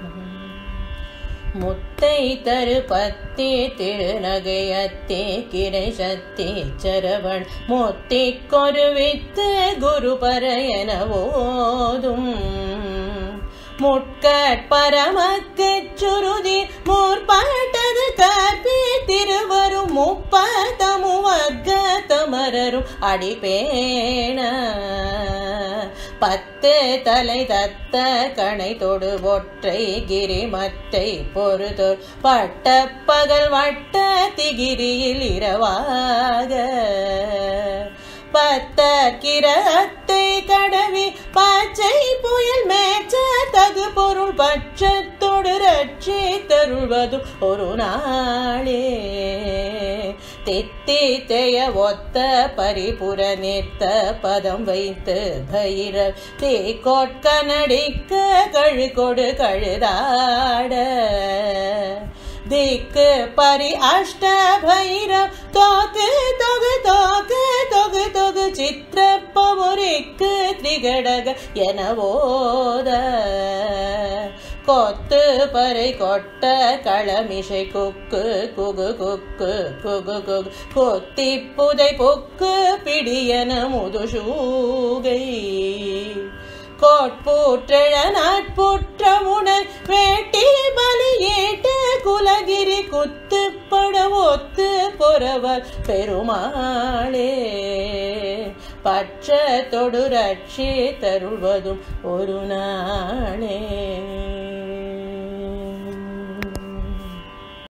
முத்தை தரு பத்தி திருநகையத்தே கிரை சத்தி சரவண் முத்திக்கொரு வித்து குரு பரையன ஓதும் முட்கட்பரமக்கு சுருதி முற்பட்டது கற்பி திருவரும் முப்பதமு வர்க்க தமரரும் அடிப்பேன பத்து தலை தத்த கணை தொடு ஒற்றை கிரிமத்தை பொறுதொர் பட்ட பகல் வட்ட திகிரியில் இரவாக பத்த கிரத்தை கடவி பச்சை புயல் மேச்ச தகு பொருள் பட்சத்தொடு ரட்சி தருள்வதும் ஒரு நாளே தித்தி தெய ஒத்த பரிபுர நிற்த பதம் வைத்து பைர தீ கொட்க நடிக்க கழு கொடு கழுதாட திக்கு பரி அஷ்ட பைரவ் தோக்கு தொகு தோக்கு தொகு தொகு சித்திர பமுரிக்கு திரிகடக என ஓத கொத்து பறை கொட்ட களமிசை குக்கு குகு குக்கு குகு குகு கொத்தி புதை பொக்கு பிடியன முதுசூகை கோட்பூற்றழ நாட்புற்றமுடன் வேட்டி பலியேட்டு குலகிரி குத்து பட ஒத்து பொறவர் பெருமாளே பற்ற தொடு ரட்சி தருள்வதும் ஒரு நாளே